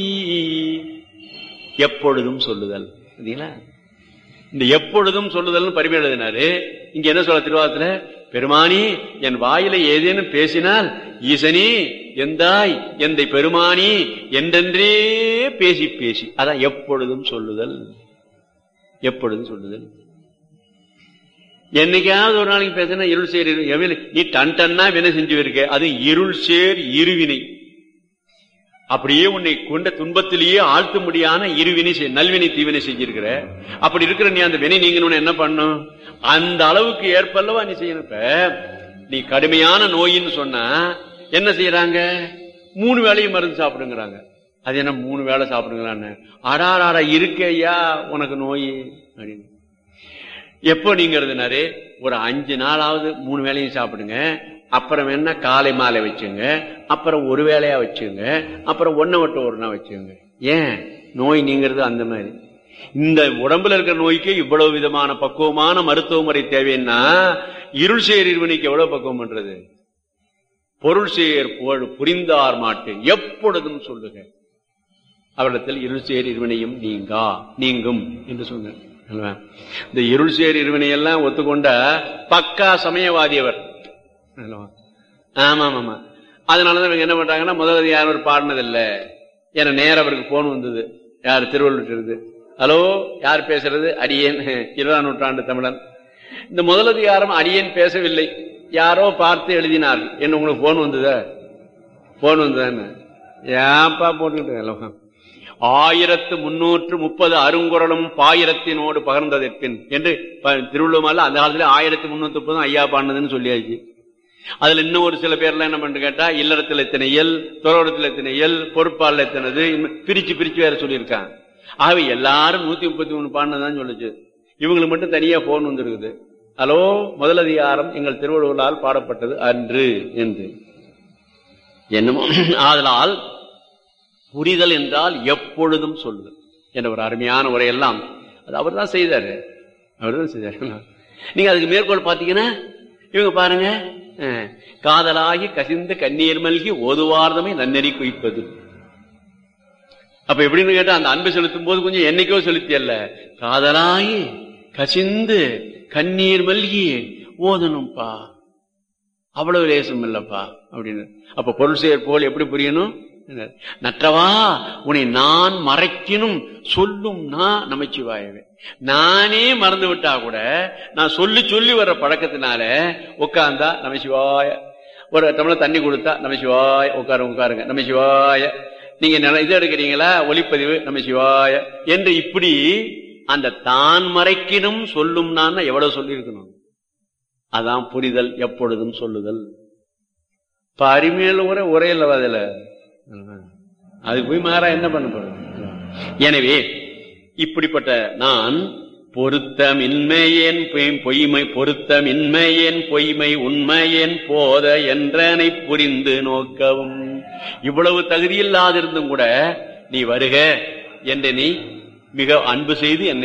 எப்பொழுதும் சொல்லுதல் சரிங்களா இந்த எப்பொழுதும் சொல்லுதல்னு பரிமை எழுதினாரு இங்க என்ன சொல்ல திருவாதத்துல பெருமானி என் வாயில ஏதேனும் பேசினால் ஈசனி எந்தாய் எந்தை பெருமானி என்றென்றே பேசி பேசி அதான் எப்பொழுதும் சொல்லுதல் எப்பொழுதும் சொல்லுதல் என்னைக்காவது ஒரு நாளைக்கு பேசினா இருள் சேர் இரு- எவ்வளவு- நீ டன் டன்னா வினை செஞ்சு இருக்க அது இருள் சேர் இருவினை அப்படியே உன்னை கொண்ட துன்பத்திலேயே ஆழ்த்தும்படியான இருவினை செய்- நல்வினை தீவினை செஞ்சிருக்கிற அப்படி இருக்கிற நீ அந்த வினை நீங்கணும்னு என்ன பண்ணும் அந்த அளவுக்கு ஏற்பல்லவா நீ செய்யணும் இப்ப நீ கடுமையான நோயின்னு சொன்னா என்ன செய்யறாங்க மூணு வேளையும் மருந்து சாப்பிடுங்கிறாங்க அது என்ன மூணு வேளை சாப்பிடுங்களான்னு அடாடாடா இருக்கையா உனக்கு நோய் அப்படின்னு எப்போ நீங்கிறதுனாரு ஒரு அஞ்சு நாளாவது மூணு வேளையும் சாப்பிடுங்க அப்புறம் என்ன காலை மாலை வச்சுங்க அப்புறம் ஒரு வேளையா வச்சுங்க அப்புறம் ஒன்ன விட்டு ஒரு நாள் வச்சுங்க ஏன் நோய் நீங்கிறது அந்த மாதிரி இந்த உடம்புல இருக்கிற நோய்க்கு இவ்வளவு விதமான பக்குவமான மருத்துவ முறை தேவைன்னா இருள் சேர் இருவினைக்கு எவ்வளவு பக்குவம் பண்றது பொருள் சேர் புகழ் புரிந்தார் மாட்டு எப்பொழுதும் சொல்லுக அவரிடத்தில் இருள் சேர் இருவினையும் நீங்கா நீங்கும் என்று சொன்னார் அல்லவா? இந்த இருள் சேர் இருவினை எல்லாம் ஒத்துக்கொண்ட பக்கா சமயவாதி அவர் அல்லவா? ஆமா ஆமா அதனாலதான் இவங்க என்ன பண்றாங்கன்னா முதல்ல யாரும் ஒரு பாடினதில்லை என நேரம் அவருக்கு போன் வந்தது யார் திருவள்ளுவர் இருந்து ஹலோ யார் பேசுறது அடியேன் இருபதாம் நூற்றாண்டு தமிழன் இந்த முதலதிகாரம் அடியேன் பேசவில்லை யாரோ பார்த்து எழுதினார் என்ன உங்களுக்கு போன் வந்ததா போன் வந்ததான்னு ஏன்பா போட்டுக்கிட்டு ஆயிரத்து முன்னூற்று முப்பது அருங்குறளும் பாயிரத்தினோடு பகர்ந்ததற்பின் என்று ப- திருவள்ளுவர்ல அந்த காலத்துல ஆயிரத்தி முன்னூத்தி முப்பதும் ஐயா பாடினதுன்னு சொல்லியாச்சு அதுல இன்னும் ஒரு சில பேர்லாம் என்ன பண்ணு கேட்டா இல்லறத்துல எத்தனை இயல் துறவரத்துல எத்தனை இயல் பொறுப்பாளர் எத்தனது இன்னும் பிரிச்சு பிரிச்சு வேற சொல்லியிருக்காங்க ஆகவே எல்லாரும் நூத்தி முப்பத்தி மூணு பாடினதான் சொல்லுச்சு இவங்களுக்கு மட்டும் தனியா போன் வந்திருக்குது ஹலோ முதலதிகாரம் எங்கள் திருவள்ளுவரால் பாடப்பட்டது அன்று என்று என்னமோ ஆதலால் புரிதல் என்றால் எப்பொழுதும் சொல்லுதல் என்ற ஒரு அருமையான உரையெல்லாம் அது அவர் தான் செய்தாரு அவர் தான் செய்தாரு நீங்க அதுக்கு மேற்கோள் பாத்தீங்கன்னா இவங்க பாருங்க அஹ், காதலாகி கசிந்த கண்ணீர் மல்கி ஓதுவார்தமை நன்னெறி குவிப்பது அப்ப எப்படின்னு கேட்டா அந்த அன்பு செலுத்தும் போது கொஞ்சம் என்னைக்கோ செலுத்தி அல்ல காதலாகி கசிந்து கண்ணீர் மல்கி ஓதணும்பா அவ்வளவு லேசம் இல்லப்பா அப்படின்னு அப்ப பொருள் செயற் போல் எப்படி புரியணும் நற்றவா உன்னை நான் மறைக்கினும் சொல்லும் நான் நமச்சிவாயவே நானே மறந்து விட்டா கூட நான் சொல்லி சொல்லி வர்ற பழக்கத்தினால உட்கார்ந்தா நமசிவாய ஒரு டம்ளர் தண்ணி கொடுத்தா நமசிவாய உட்காருங்க உட்காருங்க நமசிவாய நீங்க நில- இது எடுக்கிறீங்களா ஒளிப்பதிவு நமசிவாய என்று இப்படி அந்த தான் மறைக்கினும் சொல்லும் நான் எவ்வளவு சொல்லியிருக்கணும் அதான் புரிதல் எப்பொழுதும் சொல்லுதல் இப்ப அருமையில உரை உரையில அதுல அதுக்கு போய் மாறா என்ன பண்ண போறது எனவே இப்படிப்பட்ட நான் பொருத்தமின்மையேன் பொய்- பொய்மை பொருத்தமின்மையேன் பொய்மை உண்மையேன் போத என்றனை புரிந்து நோக்கவும் இவ்வளவு தகுதியில்லாதிருந்தும் கூட நீ வருக என்று நீ மிக அன்பு செய்து என்னை